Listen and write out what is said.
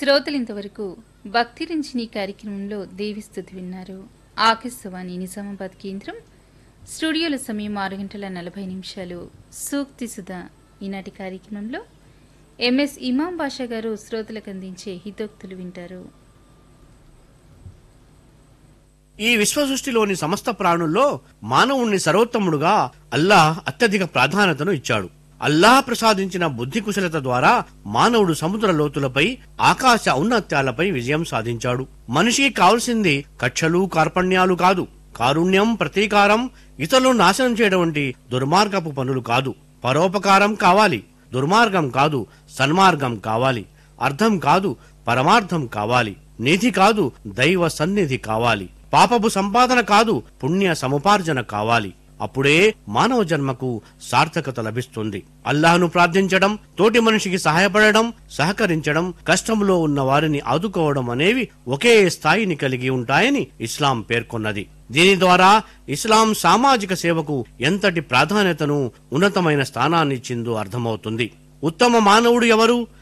శ్రోతలు ఇంతవరకు భక్తి రంజని కార్యక్రమంలో దేవిస్తుతి విన్నారు ఆకాశవాణి నిజామాబాద్ కేంద్రం స్టూడియోల సమయం ఆరు గంటల నలభై నిమిషాలు సూక్తి సుధా ఈనాటి కార్యక్రమంలో ఎంఎస్ ఇమాం బాషా గారు శ్రోతలకు అందించే హితోక్తులు వింటారు ఈ విశ్వసృష్టిలోని సమస్త ప్రాణుల్లో మానవుణ్ణి సర్వోత్తముడుగా అల్లాహ్ అత్యధిక ప్రాధాన్యతను ఇచ్చాడు అల్లాహ్ ప్రసాదించిన బుద్ధి కుశలత ద్వారా మానవుడు సముద్ర లోతులపై ఆకాశ ఔన్నత్యాలపై విజయం సాధించాడు మనిషికి కావలసింది కక్షలు కార్పణ్యాలు కాదు కారుణ్యం ప్రతీకారం ఇతరులను నాశనం చేయడం వంటి దుర్మార్గపు పనులు కాదు పరోపకారం కావాలి దుర్మార్గం కాదు సన్మార్గం కావాలి అర్థం కాదు పరమార్థం కావాలి నిధి కాదు దైవ సన్నిధి కావాలి పాపపు సంపాదన కాదు పుణ్య సముపార్జన కావాలి అప్పుడే మానవ జన్మకు సార్థకత లభిస్తుంది అల్లాహ్ను ప్రార్థించడం తోటి మనిషికి సహాయపడడం సహకరించడం కష్టంలో ఉన్న వారిని ఆదుకోవడం అనేవి ఒకే స్థాయిని కలిగి ఉంటాయని ఇస్లాం పేర్కొన్నది దీని ద్వారా ఇస్లాం సామాజిక సేవకు ఎంతటి ప్రాధాన్యతను ఉన్నతమైన స్థానాన్నిచ్చిందో అర్థమవుతుంది ఉత్తమ మానవుడు ఎవరు